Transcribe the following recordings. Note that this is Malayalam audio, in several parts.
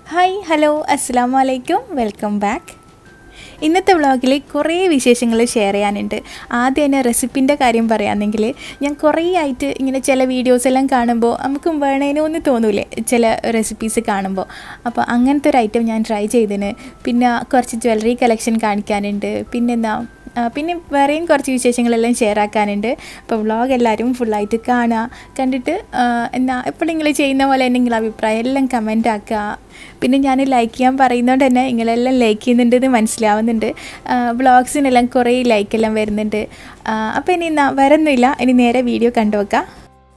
ഹായ് ഹലോ അസ്സാം വലൈക്കും വെൽക്കം ബാക്ക് ഇന്നത്തെ വ്ളോഗിൽ കുറേ വിശേഷങ്ങൾ ഷെയർ ചെയ്യാനുണ്ട് ആദ്യം തന്നെ റെസിപ്പിൻ്റെ കാര്യം പറയുകയാണെങ്കിൽ ഞാൻ കുറേ ആയിട്ട് ഇങ്ങനെ ചില വീഡിയോസ് എല്ലാം കാണുമ്പോൾ നമുക്കും വേണേനോ എന്ന് തോന്നൂലേ ചില റെസിപ്പീസ് കാണുമ്പോൾ അപ്പോൾ അങ്ങനത്തെ ഒരു ഐറ്റം ഞാൻ ട്രൈ ചെയ്തിന് പിന്നെ കുറച്ച് ജ്വല്ലറി കളക്ഷൻ കാണിക്കാനുണ്ട് പിന്നെന്താ ആ, പിന്നെ വേറെയും കുറച്ച് വിശേഷങ്ങളെല്ലാം ഷെയർ ആക്കാനുണ്ട് അപ്പോൾ വ്ളോഗ് എല്ലാവരും ഫുള്ളായിട്ട് കാണുക കണ്ടിട്ട് ആ, എന്നാ എപ്പോഴും നിങ്ങൾ ചെയ്യുന്ന പോലെ തന്നെ നിങ്ങളുടെ അഭിപ്രായം എല്ലാം കമൻ്റ് ആക്കുക പിന്നെ ഞാൻ ലൈക്ക് ചെയ്യാൻ പറയുന്നതുകൊണ്ട് തന്നെ നിങ്ങളെല്ലാം ലൈക്ക് ചെയ്യുന്നുണ്ടെന്ന് മനസ്സിലാവുന്നുണ്ട് വ്ളോഗ്സിനെല്ലാം കുറേ ലൈക്കെല്ലാം വരുന്നുണ്ട് അപ്പോൾ ഇനി എന്നാ വരുന്നില്ല ഇനി നേരെ വീഡിയോ കണ്ടു വെക്കാം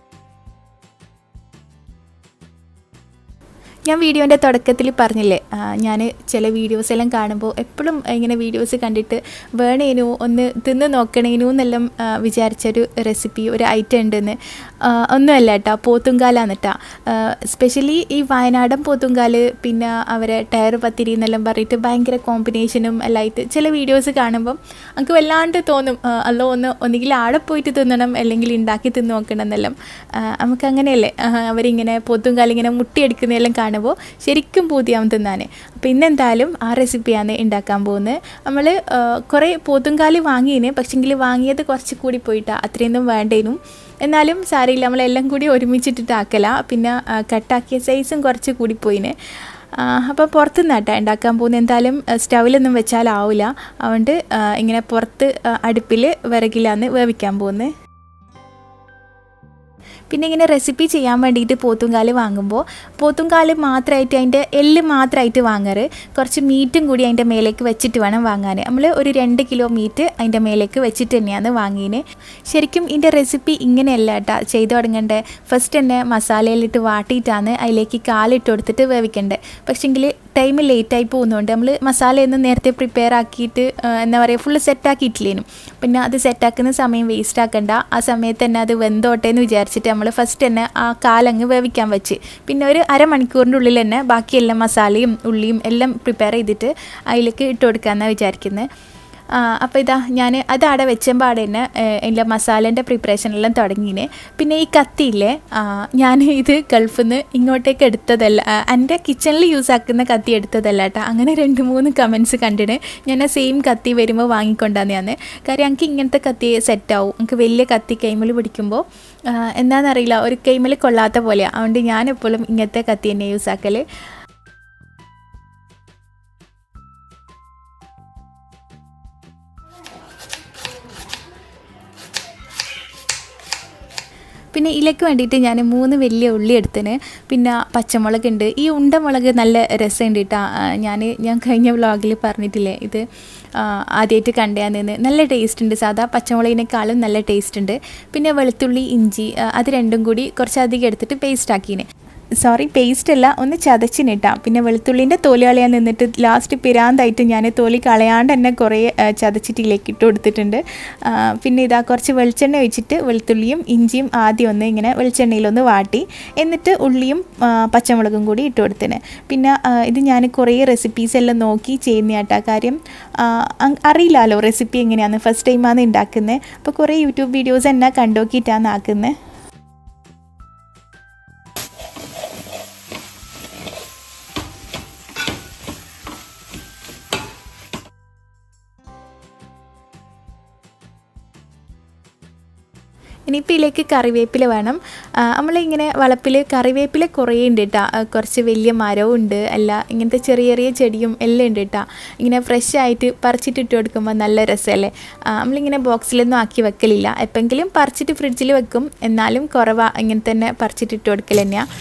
ഞാൻ വീഡിയോൻ്റെ തുടക്കത്തിൽ പറഞ്ഞില്ലേ ഞാൻ ചില വീഡിയോസ് എല്ലാം കാണുമ്പോൾ എപ്പോഴും ഇങ്ങനെ വീഡിയോസ് കണ്ടിട്ട് വേണേനു ഒന്ന് തിന്ന് നോക്കണേനു എന്നെല്ലാം ആ, വിചാരിച്ചൊരു റെസിപ്പി ഒരു ഐറ്റം ഉണ്ടെന്ന് ആ, ഒന്നുമല്ല കേട്ടോ പോത്തുങ്കാലാന്ന് കേട്ടോ സ്പെഷ്യലി ഈ വയനാടൻ പോത്തുങ്കാല് പിന്നെ അവരെ ടയർ പത്തിരി എന്നെല്ലാം പറഞ്ഞിട്ട് ഭയങ്കര കോമ്പിനേഷനും എല്ലാം ആയിട്ട് ചില വീഡിയോസ് കാണുമ്പം നമുക്ക് വല്ലാണ്ട് തോന്നും ആ, അല്ലോ ഒന്ന് ഒന്നുകിൽ ആടെ പോയിട്ട് തിന്നണം അല്ലെങ്കിൽ ഉണ്ടാക്കി തിന്ന് നോക്കണം എന്നെല്ലാം ആ, നമുക്ക് അങ്ങനെയല്ലേ ആ, അവരിങ്ങനെ പോത്തുങ്കാലിങ്ങനെ മുട്ടിയെടുക്കുന്നതെല്ലാം കാണുമ്പോൾ ശരിക്കും പൂതിയാവും തിന്നാൻ അപ്പോൾ ഇന്നെന്തായാലും ആ റെസിപ്പിയാണ് ഉണ്ടാക്കാൻ പോകുന്നത് നമ്മൾ കുറേ പോത്തുങ്കാല് വാങ്ങിയതിന് പക്ഷെങ്കിൽ വാങ്ങിയത് കുറച്ച് കൂടി പോയിട്ടാണ് അത്രയൊന്നും വേണ്ടേനും എന്നാലും സാരമില്ല നമ്മളെല്ലാം കൂടി ഒരുമിച്ചിട്ടിട്ട് ആക്കല പിന്നെ ആ, കട്ടാക്കിയ സൈസും കുറച്ച് കൂടി പോയിന് അപ്പോൾ പുറത്ത് നിന്നാട്ടാ ഉണ്ടാക്കാൻ പോകുന്നത് എന്തായാലും സ്റ്റൗവിലൊന്നും വെച്ചാലാവില്ല അതുകൊണ്ട് ആ, ഇങ്ങനെ പുറത്ത് അടുപ്പിൽ വിറകിലാണ് വേവിക്കാൻ പോകുന്നത് പിന്നെ ഇങ്ങനെ റെസിപ്പി ചെയ്യാൻ വേണ്ടിയിട്ട് പോത്തുംകാല് വാങ്ങുമ്പോൾ പോത്തുംകാല് മാത്രമായിട്ട് അതിൻ്റെ എല്ല് മാത്രമായിട്ട് വാങ്ങാറ് കുറച്ച് മീറ്റും കൂടി അതിൻ്റെ മേലേക്ക് വെച്ചിട്ട് വേണം വാങ്ങാൻ നമ്മൾ ഒരു രണ്ട് കിലോ മീറ്റ് അതിൻ്റെ മേലേക്ക് വെച്ചിട്ട് തന്നെയാണ് വാങ്ങിയത് ശരിക്കും ഇതിൻ്റെ റെസിപ്പി ഇങ്ങനെയല്ല കേട്ടോ ചെയ്തു തുടങ്ങേണ്ടത് ഫസ്റ്റ് തന്നെ മസാലയിലിട്ട് വാട്ടിയിട്ടാണ് അതിലേക്ക് കാലിട്ട് കൊടുത്തിട്ട് വേവിക്കേണ്ടത് പക്ഷേങ്കിൽ ടൈം ലേറ്റായി പോകുന്നതുകൊണ്ട് നമ്മൾ മസാലയൊന്നും നേരത്തെ പ്രിപ്പയർ ആക്കിയിട്ട് ആ, എന്താ പറയുക ഫുള്ള് സെറ്റാക്കിയിട്ടില്ലേനും പിന്നെ അത് സെറ്റാക്കുന്ന സമയം വേസ്റ്റ് ആക്കണ്ട ആ സമയത്ത് തന്നെ അത് വെന്തോട്ടെ എന്ന് വിചാരിച്ചിട്ട് നമ്മൾ ഫസ്റ്റ് തന്നെ ആ കാലങ്ങ് വേവിക്കാൻ വെച്ച് പിന്നെ ഒരു അരമണിക്കൂറിൻ്റെ ഉള്ളിൽ തന്നെ ബാക്കിയെല്ലാം മസാലയും ഉള്ളിയും എല്ലാം പ്രിപ്പയർ ചെയ്തിട്ട് അതിലേക്ക് ഇട്ട് കൊടുക്കാമെന്നാണ് വിചാരിക്കുന്നത് അപ്പോൾ ഇതാ ഞാൻ അത് അവിടെ വെച്ചമ്പാടെ തന്നെ എൻ്റെ മസാലേൻ്റെ പ്രിപ്പറേഷനെല്ലാം തുടങ്ങിയിന് പിന്നെ ഈ കത്തിയില്ലേ ആ, ഞാൻ ഇത് ഗൾഫിൽ നിന്ന് ഇങ്ങോട്ടേക്ക് എടുത്തതല്ല ആ, എൻ്റെ കിച്ചണിൽ യൂസ് ആക്കുന്ന കത്തി എടുത്തതല്ല കേട്ടോ അങ്ങനെ രണ്ട് മൂന്ന് കമൻസ് കണ്ടിന് ഞാൻ ആ സെയിം കത്തി വരുമ്പോൾ വാങ്ങിക്കൊണ്ടാന്ന് ഞാൻ കാര്യം എനിക്ക് ഇങ്ങനത്തെ കത്തി സെറ്റാവും എനിക്ക് വലിയ കത്തി കൈമൽ പിടിക്കുമ്പോൾ ആ, എന്താണെന്നറിയില്ല ഒരു കൈമൽ കൊള്ളാത്ത പോലെയാണ് അതുകൊണ്ട് ഞാൻ എപ്പോഴും ഇങ്ങനത്തെ കത്തി തന്നെ യൂസ് ആക്കൽ പിന്നെ ഇലയ്ക്ക് വേണ്ടിയിട്ട് ഞാൻ മൂന്ന് വലിയ ഉള്ളി എടുത്തിന് പിന്നെ പച്ചമുളക് ഉണ്ട് ഈ ഉണ്ടമുളക് നല്ല രസമുണ്ട് കേട്ടോ ഞാൻ ഞാൻ കഴിഞ്ഞ വ്ളോഗിൽ പറഞ്ഞിട്ടില്ലേ ഇത് ആദ്യമായിട്ട് കണ്ടയാന്ന് നല്ല ടേസ്റ്റ് ഉണ്ട് സാധാ പച്ചമുളകിനേക്കാളും നല്ല ടേസ്റ്റ് ഉണ്ട് പിന്നെ വെളുത്തുള്ളി ഇഞ്ചി ആ, അത് രണ്ടും കൂടി കുറച്ചധികം എടുത്തിട്ട് പേസ്റ്റ് ആക്കിനെ സോറി പേസ്റ്റ് അല്ല ഒന്ന് ചതച്ചിനിട്ടാ പിന്നെ വെളുത്തുള്ളിൻ്റെ തോല് കളയാൻ നിന്നിട്ട് ലാസ്റ്റ് പിരാന്തായിട്ട് ഞാൻ തോലി കളയാണ്ട് തന്നെ കുറേ ആ, ചതച്ചിട്ടിലേക്ക് ഇട്ട് കൊടുത്തിട്ടുണ്ട് ആ, പിന്നെ ഇതാ കുറച്ച് വെളിച്ചെണ്ണ ഒഴിച്ചിട്ട് വെളുത്തുള്ളിയും ഇഞ്ചിയും ആദ്യം ഒന്ന് ഇങ്ങനെ വെളിച്ചെണ്ണയിലൊന്ന് വാട്ടി എന്നിട്ട് ഉള്ളിയും ആ, പച്ചമുളകും കൂടി ഇട്ട് കൊടുത്തിന് പിന്നെ ആ, ഇത് ഞാൻ കുറേ റെസിപ്പീസ് എല്ലാം നോക്കി ചെയ്യുന്ന കേട്ടാ കാര്യം ആ, അങ് അറിയില്ലല്ലോ റെസിപ്പി എങ്ങനെയാണ് ഫസ്റ്റ് ടൈമാണ് ഉണ്ടാക്കുന്നത് അപ്പോൾ കുറേ യൂട്യൂബ് വീഡിയോസ് തന്നെ കണ്ടോക്കിയിട്ടാണ് ആക്കുന്നത് ഇനിയിപ്പോൾ ഇതിലേക്ക് കറിവേപ്പില വേണം ആ, നമ്മളിങ്ങനെ വളപ്പിൽ കറിവേപ്പില കുറേ ഉണ്ട് കേട്ടോ ആ, കുറച്ച് വലിയ മരവും ഉണ്ട് അല്ല ഇങ്ങനത്തെ ചെറിയ ചെറിയ ചെടിയും എല്ലാം ഉണ്ട് കേട്ടോ ഇങ്ങനെ ഫ്രഷ് ആയിട്ട് പറിച്ചിട്ട് ഇട്ട് കൊടുക്കുമ്പോൾ നല്ല രസമല്ലേ ആ, നമ്മളിങ്ങനെ ബോക്സിലൊന്നും ആക്കി വെക്കലില്ല എപ്പെങ്കിലും പറിച്ചിട്ട് ഫ്രിഡ്ജിൽ വെക്കും എന്നാലും കുറവാണ് ഇങ്ങനെ തന്നെ പറിച്ചിട്ട് ഇട്ട് കൊടുക്കൽ തന്നെയാണ്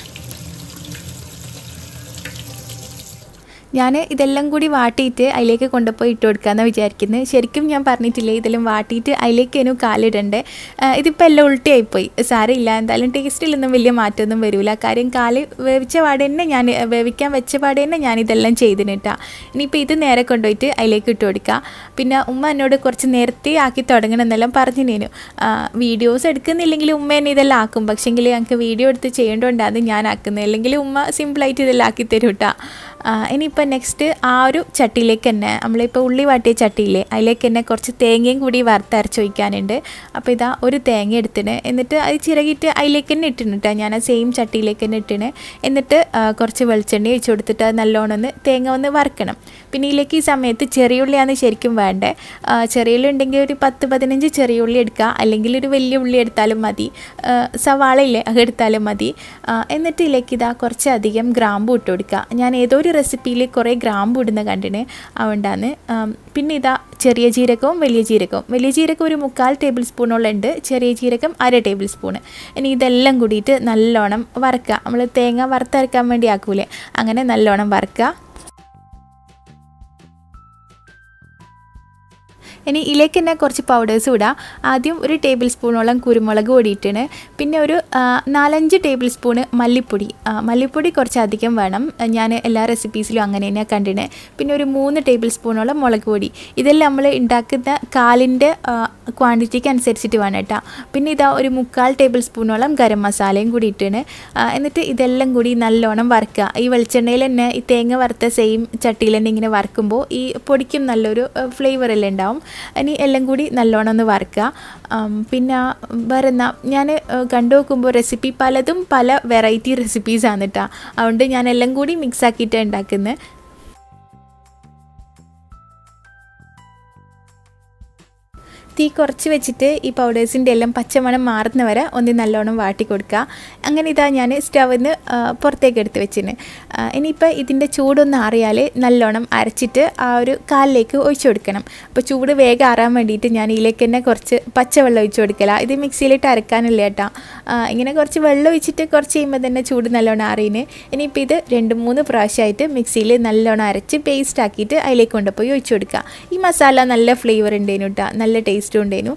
ഞാൻ ഇതെല്ലാം കൂടി വാട്ടിയിട്ട് അതിലേക്ക് കൊണ്ടുപോയി ഇട്ട് കൊടുക്കാമെന്ന് വിചാരിക്കുന്നത് ശരിക്കും ഞാൻ പറഞ്ഞിട്ടില്ലേ ഇതെല്ലാം വാട്ടിയിട്ട് അതിലേക്കേനു കാലിടണ്ടേ ഇതിപ്പോൾ എല്ലാം ഉൾട്ടിയായിപ്പോയി സാരമില്ല എന്തായാലും ടേസ്റ്റിലൊന്നും വലിയ മാറ്റമൊന്നും വരില്ല കാര്യം കാല് വേവിച്ച പാടെ തന്നെ ഞാൻ വേവിക്കാൻ വെച്ച പാടെ തന്നെ ഞാൻ ഇതെല്ലാം ചെയ്തിന് കേട്ടോ ഇനിയിപ്പോൾ ഇത് നേരെ കൊണ്ടുപോയിട്ട് അതിലേക്ക് ഇട്ട് കൊടുക്കുക പിന്നെ ഉമ്മ എന്നോട് കുറച്ച് നേരത്തെ ആക്കി തുടങ്ങണം എന്നെല്ലാം പറഞ്ഞിനേനു വീഡിയോസ് എടുക്കുന്നില്ലെങ്കിൽ ഉമ്മ എന്നെ ഇതെല്ലാം ആക്കും പക്ഷേങ്കിൽ ഞങ്ങൾക്ക് വീഡിയോ എടുത്ത് ചെയ്യേണ്ടതുകൊണ്ടാണ് ഞാൻ ആക്കുന്നത് അല്ലെങ്കിൽ ഉമ്മ സിമ്പിളായിട്ട് ഇതെല്ലാം ആക്കി തരും കേട്ടോ ഇനിയിപ്പോൾ നെക്സ്റ്റ് ആ ഒരു ചട്ടിയിലേക്ക് തന്നെ നമ്മളിപ്പോൾ ഉള്ളി വാട്ടിയ ചട്ടിയില്ലേ അതിലേക്ക് തന്നെ കുറച്ച് തേങ്ങയും കൂടി വറുത്തരച്ച് ഒഴിക്കാനുണ്ട് അപ്പോൾ ഇതാ ഒരു തേങ്ങ എടുത്തിന് എന്നിട്ട് അത് ചിറകിട്ട് അതിലേക്ക് തന്നെ ഇട്ടിന് കേട്ടോ ഞാൻ ആ സെയിം ചട്ടിയിലേക്ക് തന്നെ ഇട്ടിന് എന്നിട്ട് ആ, കുറച്ച് വെളിച്ചെണ്ണ ഒഴിച്ച് കൊടുത്തിട്ട് അത് നല്ലോണം ഒന്ന് തേങ്ങ ഒന്ന് വറുക്കണം പിന്നെ ഇതിലേക്ക് ഈ സമയത്ത് ചെറിയുള്ളിയാണ് ശരിക്കും വേണ്ടേ ആ, ചെറിയുള്ളി ഉണ്ടെങ്കിൽ ഒരു പത്ത് പതിനഞ്ച് ചെറിയുള്ളി എടുക്കുക അല്ലെങ്കിൽ ഒരു വലിയ ഉള്ളി എടുത്താലും മതി ആ, സവാള ഇല്ലേ അത് എടുത്താലും മതി ആ, എന്നിട്ട് ഇതിലേക്ക് ഇതാ കുറച്ചധികം ഗ്രാമ്പു ഇട്ട് കൊടുക്കുക ഞാൻ ഏതോ ഒരു റെസിപ്പിയിൽ കുറേ ഗ്രാമ്പു ഇടുന്ന കണ്ടിന് അതുകൊണ്ടാണ് ആം, പിന്നെ ഇതാ ചെറിയ ജീരകവും വലിയ ജീരകവും വലിയ ജീരകം ഒരു മുക്കാൽ ടേബിൾ സ്പൂണോളം ഉണ്ട് ചെറിയ ജീരകം അര ടേബിൾ സ്പൂണ് ഇനി ഇതെല്ലാം കൂടിയിട്ട് നല്ലോണം വറുക്കുക നമ്മൾ തേങ്ങ വറുത്തരക്കാൻ വേണ്ടി ആക്കൂലേ അങ്ങനെ നല്ലോണം വറുക്കുക ഇനി ഇതിലേക്ക് തന്നെ കുറച്ച് പൗഡേഴ്സ് ഇടാം ആദ്യം ഒരു ടേബിൾ സ്പൂണോളം കുരുമുളക് പൊടിയിട്ടാണ് പിന്നെ ഒരു ആ, നാലഞ്ച് ടേബിൾ സ്പൂണ് മല്ലിപ്പൊടി ആ, മല്ലിപ്പൊടി കുറച്ച് അധികം വേണം ഞാൻ എല്ലാ റെസിപ്പീസിലും അങ്ങനെ തന്നെയാണ് കണ്ടിന് പിന്നെ ഒരു മൂന്ന് ടേബിൾ സ്പൂണോളം മുളക് പൊടി ഇതെല്ലാം നമ്മൾ ഉണ്ടാക്കുന്ന കാലിൻ്റെ ക്വാണ്ടിറ്റിക്ക് അനുസരിച്ചിട്ട് വേണം കേട്ടോ പിന്നെ ഇതാ ഒരു മുക്കാൽ ടേബിൾ സ്പൂണോളം ഗരം മസാലയും കൂടി ഇട്ടാണ് എന്നിട്ട് ഇതെല്ലാം കൂടി നല്ലോണം വറുക്കുക ഈ വെളിച്ചെണ്ണയിൽ തന്നെ ഈ തേങ്ങ വറുത്ത സെയിം ചട്ടിയിൽ തന്നെ ഇങ്ങനെ വറുക്കുമ്പോൾ ഈ പൊടിക്കും നല്ലൊരു ഫ്ലേവർ എല്ലാം ഉണ്ടാവും ഇനി എല്ലാം കൂടി നല്ലോണം ഒന്ന് വറുക്കുക ആം, പിന്നെ വേറെ എന്നാ ഞാൻ കണ്ടു നോക്കുമ്പോൾ റെസിപ്പി പലതും പല വെറൈറ്റി റെസിപ്പീസാണ് കേട്ടോ അതുകൊണ്ട് ഞാൻ എല്ലാം കൂടി മിക്സ് ആക്കിയിട്ടാണ് ഉണ്ടാക്കുന്നത് തീ കുറച്ച് വെച്ചിട്ട് ഈ പൗഡേഴ്സിൻ്റെ എല്ലാം പച്ചമണം മാറുന്ന വരെ ഒന്ന് നല്ലോണം വാട്ടി കൊടുക്കുക അങ്ങനെ ഇതാ ഞാൻ സ്റ്റവിന്ന് പുറത്തേക്ക് എടുത്ത് വെച്ചിന് ഇനിയിപ്പോൾ ഇതിൻ്റെ ചൂടൊന്ന് ആറിയാൽ നല്ലോണം അരച്ചിട്ട് ആ ഒരു കാലിലേക്ക് ഒഴിച്ചു കൊടുക്കണം അപ്പോൾ ചൂട് വേഗം ആറാൻ വേണ്ടിയിട്ട് ഞാൻ ഇതിലേക്ക് തന്നെ കുറച്ച് പച്ചവെള്ളം ഒഴിച്ചു കൊടുക്കല ഇത് മിക്സിയിലിട്ട് അരക്കാനില്ല കേട്ടോ ആ, ഇങ്ങനെ കുറച്ച് വെള്ളം ഒഴിച്ചിട്ട് കുറച്ച് കഴിയുമ്പോൾ തന്നെ ചൂട് നല്ലോണം അറിയുന്നത് ഇനിയിപ്പോൾ ഇത് രണ്ട് മൂന്ന് പ്രാവശ്യമായിട്ട് മിക്സിയിൽ നല്ലോണം അരച്ച് പേസ്റ്റ് ആക്കിയിട്ട് അതിലേക്ക് കൊണ്ടുപോയി ഒഴിച്ചു കൊടുക്കുക ഈ മസാല നല്ല ഫ്ലേവർ ഉണ്ടേനു കേട്ടോ നല്ല ടേസ്റ്റും ഉണ്ടേനു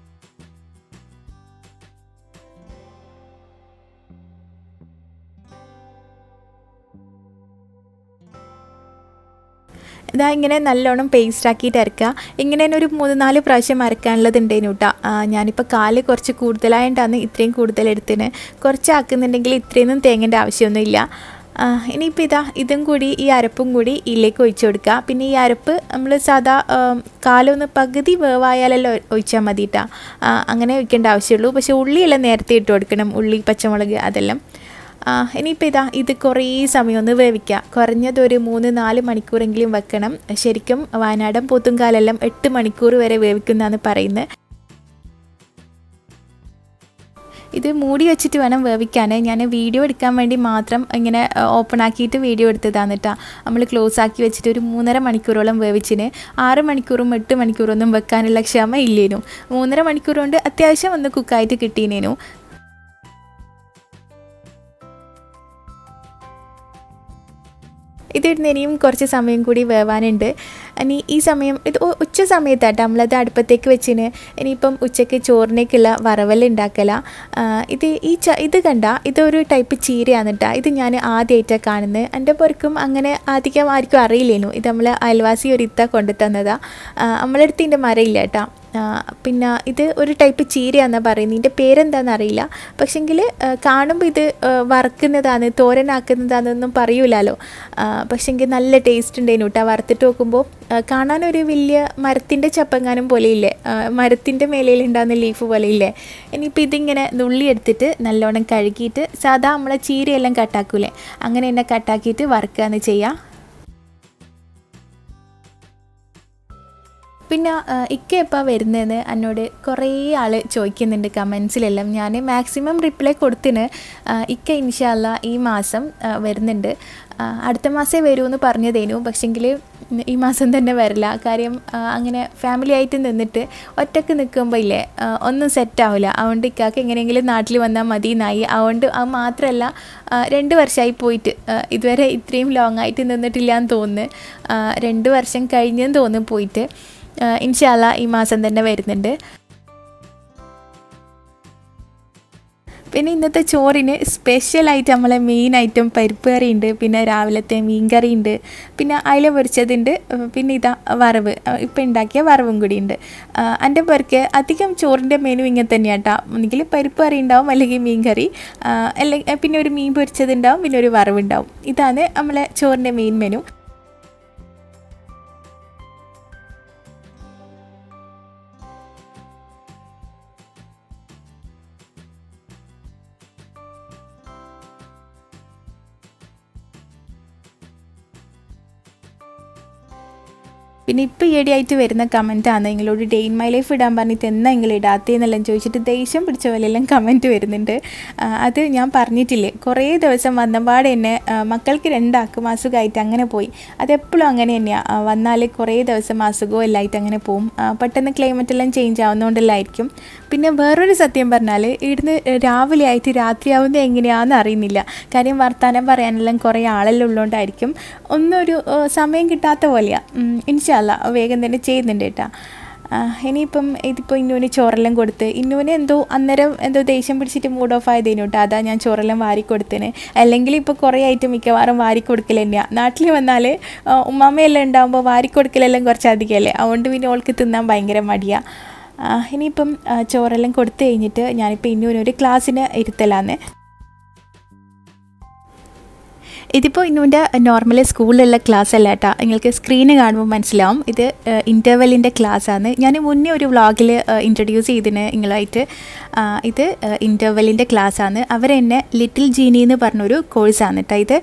ഇതാ ഇങ്ങനെ നല്ലോണം പേസ്റ്റ് ആക്കിയിട്ട് അരക്കുക ഇങ്ങനെ തന്നെ ഒരു മൂന്ന് നാല് പ്രാവശ്യം അരക്കാനുള്ളത് ഉണ്ടേനു കേട്ടോ ഞാനിപ്പോൾ കാല് കുറച്ച് കൂടുതലായിട്ടാണ് ഇത്രയും കൂടുതൽ എടുത്തിന് കുറച്ച് ആക്കുന്നുണ്ടെങ്കിൽ ഇത്രയൊന്നും തേങ്ങേണ്ട ആവശ്യമൊന്നുമില്ല ആ, ഇനിയിപ്പോൾ ഇതാ ഇതും കൂടി ഈ അരപ്പും കൂടി ഇതിലേക്ക് ഒഴിച്ചു കൊടുക്കുക പിന്നെ ഈ അരപ്പ് നമ്മൾ സാധാ ആം, കാലൊന്ന് പകുതി വേവായാലല്ലോ ഒഴിച്ചാൽ മതി കേട്ടോ അങ്ങനെ ഒഴിക്കേണ്ട ആവശ്യമുള്ളൂ പക്ഷേ ഉള്ളിയെല്ലാം നേരത്തെ ഇട്ട് കൊടുക്കണം ഉള്ളി പച്ചമുളക് അതെല്ലാം ആ, ഇനിയിപ്പോൾ ഇതാ ഇത് കുറേ സമയം ഒന്ന് വേവിക്കുക കുറഞ്ഞത് ഒരു മൂന്ന് നാല് മണിക്കൂറെങ്കിലും വെക്കണം ശരിക്കും വയനാടൻ പോത്തുംകാലെല്ലാം എട്ട് മണിക്കൂർ വരെ വേവിക്കുന്നതാണ് പറയുന്നത് ഇത് മൂടി വെച്ചിട്ട് വേണം വേവിക്കാൻ ഞാൻ വീഡിയോ എടുക്കാൻ വേണ്ടി മാത്രം ഇങ്ങനെ ഓപ്പൺ ആക്കിയിട്ട് വീഡിയോ എടുത്തതാണ് കേട്ടോ നമ്മൾ ക്ലോസ് ആക്കി വെച്ചിട്ട് ഒരു മൂന്നര മണിക്കൂറോളം വേവിച്ചിന് ആറ് മണിക്കൂറും എട്ട് മണിക്കൂറൊന്നും വെക്കാനുള്ള ക്ഷമ ഇല്ലേനു മൂന്നര മണിക്കൂർ കൊണ്ട് അത്യാവശ്യം ഒന്ന് കുക്കായിട്ട് കിട്ടീനേനു ഇതിടുന്ന ഇനിയും കുറച്ച് സമയം കൂടി വേവാനുണ്ട് ഇനി ഈ സമയം ഇത് ഉ- ഉച്ച സമയത്താട്ടോ നമ്മളത് അടുപ്പത്തേക്ക് വെച്ചിന് ഇനിയിപ്പം ഉച്ചയ്ക്ക് ചോറിനേക്കുള്ള വറവൽ ഉണ്ടാക്കല ആ, ഇത് ഈ ച ഇത് കണ്ട ഇതൊരു ടൈപ്പ് ചീരയാണ് കേട്ടോ ഇത് ഞാൻ ആദ്യമായിട്ടാണ് കാണുന്നത് എൻ്റെ പുറക്കും അങ്ങനെ അധികം ആർക്കും അറിയില്ലേനു ഇത് നമ്മൾ അയൽവാസി ഒരു ഇത്ത കൊണ്ടു തന്നതാ നമ്മളടുത്ത് ഇതിൻ്റെ മരമില്ല കേട്ടോ ആ, പിന്നെ ഇത് ഒരു ടൈപ്പ് ചീരയാണെന്നാണ് പറയുന്നത് ഇതിൻ്റെ പേരെന്താണെന്ന് അറിയില്ല പക്ഷെങ്കിൽ കാണുമ്പോൾ ഇത് ആ, വറുക്കുന്നതാണ് തോരനാക്കുന്നതാണെന്നൊന്നും പറയൂലല്ലോ പക്ഷെങ്കിൽ നല്ല ടേസ്റ്റ് ഉണ്ടായിരുന്നു കേട്ടോ വറുത്തിട്ട് നോക്കുമ്പോൾ ആ, കാണാനൊരു വലിയ മരത്തിൻ്റെ ചപ്പങ്ങാനും പോലെ ഇല്ലേ മരത്തിൻ്റെ മേലയിൽ ഉണ്ടാകുന്ന ലീഫ് പോലെ ഇല്ലേ ഇനിയിപ്പോൾ ഇതിങ്ങനെ നുള്ളി എടുത്തിട്ട് നല്ലോണം കഴുകിയിട്ട് സാധാ നമ്മളെ ചീരയെല്ലാം കട്ടാക്കൂലേ അങ്ങനെ തന്നെ കട്ടാക്കിയിട്ട് വറുക്കുകയാണ് ചെയ്യുക പിന്നെ ആ, ഇക്ക എപ്പോൾ വരുന്നതെന്ന് എന്നോട് കുറേ ആൾ ചോദിക്കുന്നുണ്ട് കമൻസിലെല്ലാം ഞാൻ മാക്സിമം റിപ്ലൈ കൊടുത്തിന് ആ, ഇക്ക ഇൻഷാല്ല ഈ മാസം ആ, വരുന്നുണ്ട് ആ, അടുത്ത മാസമേ വരുമെന്ന് പറഞ്ഞതേനു പക്ഷെങ്കിൽ ഈ മാസം തന്നെ വരില്ല കാര്യം ആ, അങ്ങനെ ഫാമിലി ആയിട്ട് നിന്നിട്ട് ഒറ്റക്ക് നിൽക്കുമ്പോൾ ഇല്ലേ ആ, ഒന്നും സെറ്റാവില്ല അതുകൊണ്ട് ഇക്കാക്ക് എങ്ങനെയെങ്കിലും നാട്ടിൽ വന്നാൽ മതി എന്നായി അതുകൊണ്ട് അത് മാത്രമല്ല ആ, രണ്ട് വർഷമായി പോയിട്ട് ആ, ഇതുവരെ ഇത്രയും ലോങ് ആയിട്ട് നിന്നിട്ടില്ല എന്ന് തോന്നുന്നു ആ, രണ്ട് വർഷം കഴിഞ്ഞെന്ന് തോന്നുന്നു പോയിട്ട് ഇൻഷാല്ല ഈ മാസം തന്നെ വരുന്നുണ്ട് പിന്നെ ഇന്നത്തെ ചോറിന് സ്പെഷ്യലായിട്ട് നമ്മളെ മെയിൻ ഐറ്റം പരിപ്പ് കറി ഉണ്ട് പിന്നെ രാവിലത്തെ മീൻ കറി ഉണ്ട് പിന്നെ അയില പൊരിച്ചതുണ്ട് ഏഹ് പിന്നെ ഇതാ വറവ് ഇപ്പം ഉണ്ടാക്കിയ വറവും കൂടി ഉണ്ട് എൻ്റെ പേർക്ക് അധികം ചോറിൻ്റെ മെനു ഇങ്ങനെ തന്നെയാട്ടോ ഒന്നുകിൽ പരിപ്പ് കറി ഉണ്ടാവും അല്ലെങ്കിൽ മീൻ കറി അല്ലെങ്കിൽ പിന്നെ ഒരു മീൻ പൊരിച്ചത് ഉണ്ടാവും പിന്നെ ഒരു വറവുണ്ടാവും ഇതാണ് നമ്മളെ ചോറിൻ്റെ മെയിൻ മെനു പിന്നെ ഇപ്പോൾ ഈയിടെയായിട്ട് വരുന്ന കമൻറ്റാണ് നിങ്ങളോട് ഡേ ഇൻ മൈ ലൈഫ് ഇടാൻ പറഞ്ഞിട്ട് എന്നാ നിങ്ങൾ ഇടാത്തേന്നെല്ലാം ചോദിച്ചിട്ട് ദേഷ്യം പിടിച്ച പോലെയെല്ലാം കമൻറ്റ് വരുന്നുണ്ട് ആ, അത് ഞാൻ പറഞ്ഞിട്ടില്ലേ കുറേ ദിവസം വന്നപാടെ എന്നെ ആ, മക്കൾക്ക് രണ്ടാക്കും അസുഖമായിട്ട് അങ്ങനെ പോയി അതെപ്പോഴും അങ്ങനെ തന്നെയാണ് വന്നാൽ കുറേ ദിവസം അസുഖവും എല്ലായിട്ട് അങ്ങനെ പോവും ആ, പെട്ടെന്ന് ക്ലൈമറ്റ് എല്ലാം ചേഞ്ച് ആവുന്നതുകൊണ്ടെല്ലായിരിക്കും പിന്നെ വേറൊരു സത്യം പറഞ്ഞാൽ ഇവിടുന്ന് രാവിലെ ആയിട്ട് രാത്രിയാവുന്നത് എങ്ങനെയാണെന്ന് അറിയുന്നില്ല കാര്യം വർത്തമാനം പറയാനെല്ലാം കുറേ ആളെല്ലാം ഉള്ളതുകൊണ്ടായിരിക്കും ഒന്നും ഒരു ആ, സമയം കിട്ടാത്ത പോലെയാണ് ഇൻഷല്ല വേഗം തന്നെ ചെയ്യുന്നുണ്ട് കേട്ടോ ആ, ഇനിയിപ്പം ഇതിപ്പോൾ ഇന്നുവിന് ചോറെല്ലാം കൊടുത്ത് ഇന്നുവിന് എന്തോ അന്നേരം എന്തോ ദേഷ്യം പിടിച്ചിട്ട് മൂഡ് ഓഫ് ആയതേനു കേട്ടോ അതാ ഞാൻ ചോറെല്ലാം വാരി കൊടുത്തേന് അല്ലെങ്കിൽ ഇപ്പോൾ കുറേ ആയിട്ട് മിക്കവാറും വാരി കൊടുക്കൽ തന്നെയാണ് നാട്ടിൽ വന്നാൽ ഉമ്മാമ്മയെല്ലാം ഉണ്ടാകുമ്പോൾ വാരി കൊടുക്കലെല്ലാം കുറച്ച് അധികമല്ലേ അതുകൊണ്ട് പിന്നെ ഓൾക്ക് തിന്നാൻ ഭയങ്കര മടിയാണ് ഇനിയിപ്പം ആ, ചോറെല്ലാം കൊടുത്തു കഴിഞ്ഞിട്ട് ഞാനിപ്പോൾ ഇന്നുവിനൊരു ക്ലാസ്സിന് ഇരുത്തലാന്ന് ഇതിപ്പോൾ ഇന്നുവിൻ്റെ നോർമൽ സ്കൂളിലുള്ള ക്ലാസ് അല്ല കേട്ടോ നിങ്ങൾക്ക് സ്ക്രീന് കാണുമ്പോൾ മനസ്സിലാവും ഇത് ഇൻ്റർവെല്ലിൻ്റെ ക്ലാസ്സാണ് ഞാൻ മുന്നേ ഒരു വ്ളോഗിൽ ഇൻട്രൊഡ്യൂസ് ചെയ്തിന് നിങ്ങളായിട്ട് ആ, ഇത് ഇൻ്റർവെല്ലിൻ്റെ ക്ലാസ്സാണ് അവരെന്നെ ലിറ്റിൽ ജീനി എന്ന് പറഞ്ഞൊരു കോഴ്സാണ് കേട്ടോ ഇത്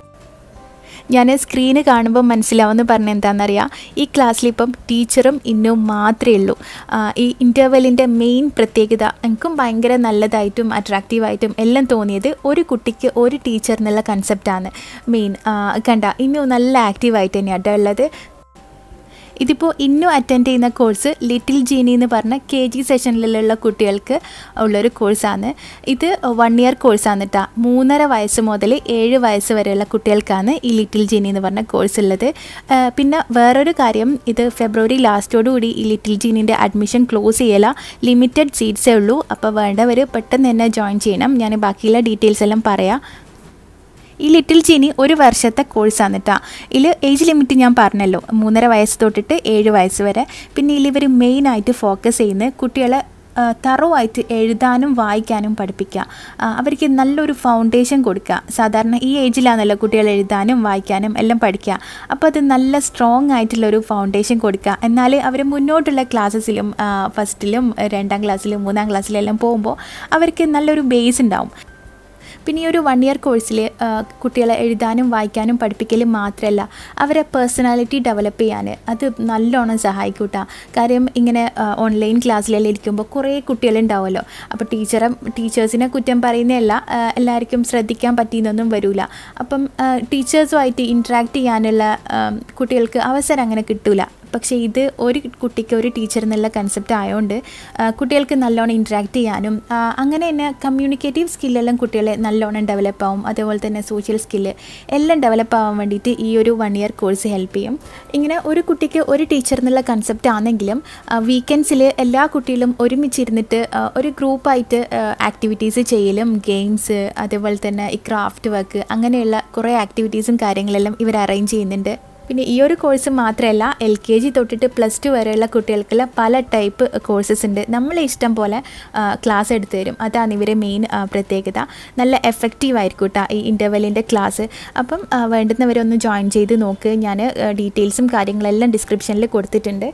ഞാൻ സ്ക്രീന് കാണുമ്പോൾ മനസ്സിലാവുമെന്ന് പറഞ്ഞ എന്താണെന്നറിയാം ഈ ക്ലാസ്സിൽ ഇപ്പം ടീച്ചറും ഇന്നും മാത്രമേ ഉള്ളൂ ആ, ഈ ഇൻ്റർവെല്ലിൻ്റെ മെയിൻ പ്രത്യേകത എനിക്കും ഭയങ്കര നല്ലതായിട്ടും അട്രാക്റ്റീവായിട്ടും എല്ലാം തോന്നിയത് ഒരു കുട്ടിക്ക് ഒരു ടീച്ചർ എന്നുള്ള കൺസെപ്റ്റാണ് മെയിൻ കണ്ട ഇന്നും നല്ല ആക്റ്റീവായിട്ട് തന്നെയാണ് കേട്ടോ ഉള്ളത് ഇതിപ്പോൾ ഇന്നും അറ്റൻഡ് ചെയ്യുന്ന കോഴ്സ് ലിറ്റിൽ ജീനി എന്ന് പറഞ്ഞ കെ ജി സെഷനിലുള്ള കുട്ടികൾക്ക് ഉള്ളൊരു കോഴ്സാണ് ഇത് വൺ ഇയർ കോഴ്സാണ് കേട്ടോ മൂന്നര വയസ്സ് മുതൽ ഏഴ് വയസ്സ് വരെയുള്ള കുട്ടികൾക്കാണ് ഈ ലിറ്റിൽ ജീനി എന്ന് പറഞ്ഞ കോഴ്സ് ഉള്ളത് ആ, പിന്നെ വേറൊരു കാര്യം ഇത് ഫെബ്രുവരി ലാസ്റ്റോടുകൂടി ഈ ലിറ്റിൽ ജീനിൻ്റെ അഡ്മിഷൻ ക്ലോസ് ചെയ്യല ലിമിറ്റഡ് സീറ്റ്സേ ഉള്ളൂ അപ്പോൾ വേണ്ടവർ പെട്ടെന്ന് തന്നെ ജോയിൻ ചെയ്യണം ഞാൻ ബാക്കിയുള്ള ഡീറ്റെയിൽസ് എല്ലാം പറയാം ഈ ലിറ്റിൽ ചീനി ഒരു വർഷത്തെ കോഴ്സാണ് കേട്ടോ ഇതിൽ ഏജ് ലിമിറ്റ് ഞാൻ പറഞ്ഞല്ലോ മൂന്നര വയസ്സ് തൊട്ടിട്ട് ഏഴ് വയസ്സ് വരെ പിന്നെ ഇതിൽ ഇവർ മെയിനായിട്ട് ഫോക്കസ് ചെയ്യുന്നത് കുട്ടികളെ തറവായിട്ട് എഴുതാനും വായിക്കാനും പഠിപ്പിക്കുക ആ, അവർക്ക് നല്ലൊരു ഫൗണ്ടേഷൻ കൊടുക്കുക സാധാരണ ഈ ഏജിലാണല്ലോ കുട്ടികൾ എഴുതാനും വായിക്കാനും എല്ലാം പഠിക്കുക അപ്പോൾ അത് നല്ല സ്ട്രോങ് ആയിട്ടുള്ളൊരു ഫൗണ്ടേഷൻ കൊടുക്കുക എന്നാൽ അവർ മുന്നോട്ടുള്ള ക്ലാസ്സസിലും ഫസ്റ്റിലും രണ്ടാം ക്ലാസ്സിലും മൂന്നാം ക്ലാസ്സിലും എല്ലാം പോകുമ്പോൾ അവർക്ക് നല്ലൊരു ബേസ് ഉണ്ടാവും പിന്നെ ഈ ഒരു വൺ ഇയർ കോഴ്സിൽ കുട്ടികളെ എഴുതാനും വായിക്കാനും പഠിപ്പിക്കലും മാത്രമല്ല അവരെ പേഴ്സണാലിറ്റി ഡെവലപ്പ് ചെയ്യാൻ അത് നല്ലോണം സഹായിക്കൂട്ടാ കാര്യം ഇങ്ങനെ ഓൺലൈൻ ക്ലാസ്സിലെല്ലാം ഇരിക്കുമ്പോൾ കുറേ കുട്ടികളുണ്ടാവുമല്ലോ അപ്പോൾ ടീച്ചറെ ടീച്ചേഴ്സിനെ കുറ്റം പറയുന്നതല്ല ആ, എല്ലാവർക്കും ശ്രദ്ധിക്കാൻ പറ്റിയെന്നൊന്നും വരില്ല അപ്പം ടീച്ചേഴ്സുമായിട്ട് ഇൻട്രാക്ട് ചെയ്യാനുള്ള ആ, കുട്ടികൾക്ക് അവസരം അങ്ങനെ കിട്ടൂല പക്ഷേ ഇത് ഒരു കുട്ടിക്ക് ഒരു ടീച്ചർ എന്നുള്ള കൺസെപ്റ്റ് ആയതുകൊണ്ട് ആ, കുട്ടികൾക്ക് നല്ലോണം ഇൻട്രാക്ട് ചെയ്യാനും ആ, അങ്ങനെ തന്നെ കമ്മ്യൂണിക്കേറ്റീവ് സ്കില്ലെല്ലാം കുട്ടികളെ നല്ലോണം ഡെവലപ്പ് ആവും അതേപോലെ തന്നെ സോഷ്യൽ സ്കില്ല് എല്ലാം ഡെവലപ്പ് ആവാൻ വേണ്ടിയിട്ട് ഈ ഒരു വൺ ഇയർ കോഴ്സ് ഹെൽപ്പ് ചെയ്യും ഇങ്ങനെ ഒരു കുട്ടിക്ക് ഒരു ടീച്ചർ എന്നുള്ള കൺസെപ്റ്റ് ആണെങ്കിലും വീക്കെൻഡ്സിൽ എല്ലാ കുട്ടികളും ഒരുമിച്ചിരുന്നിട്ട് ആ, ഒരു ഗ്രൂപ്പായിട്ട് ആക്ടിവിറ്റീസ് ചെയ്യലും ഗെയിംസ് അതേപോലെ തന്നെ ഈ ക്രാഫ്റ്റ് വർക്ക് അങ്ങനെയുള്ള കുറേ ആക്ടിവിറ്റീസും കാര്യങ്ങളെല്ലാം ഇവർ അറേഞ്ച് ചെയ്യുന്നുണ്ട് പിന്നെ ഈ ഒരു കോഴ്സ് മാത്രമല്ല എൽ കെ ജി തൊട്ടിട്ട് പ്ലസ് ടു വരെയുള്ള കുട്ടികൾക്കുള്ള പല ടൈപ്പ് കോഴ്സസ് ഉണ്ട് നമ്മളെ ഇഷ്ടം പോലെ ക്ലാസ് എടുത്തു തരും അതാണ് ഇവരെ മെയിൻ പ്രത്യേകത നല്ല എഫക്റ്റീവ് ആയിരിക്കും കേട്ടോ ഈ ഇൻ്റർവെല്ലിൻ്റെ ക്ലാസ് അപ്പം ആ, വേണ്ടുന്നവരൊന്ന് ജോയിൻ ചെയ്ത് നോക്ക് ഞാൻ ഡീറ്റെയിൽസും കാര്യങ്ങളെല്ലാം ഡിസ്ക്രിപ്ഷനിൽ കൊടുത്തിട്ടുണ്ട്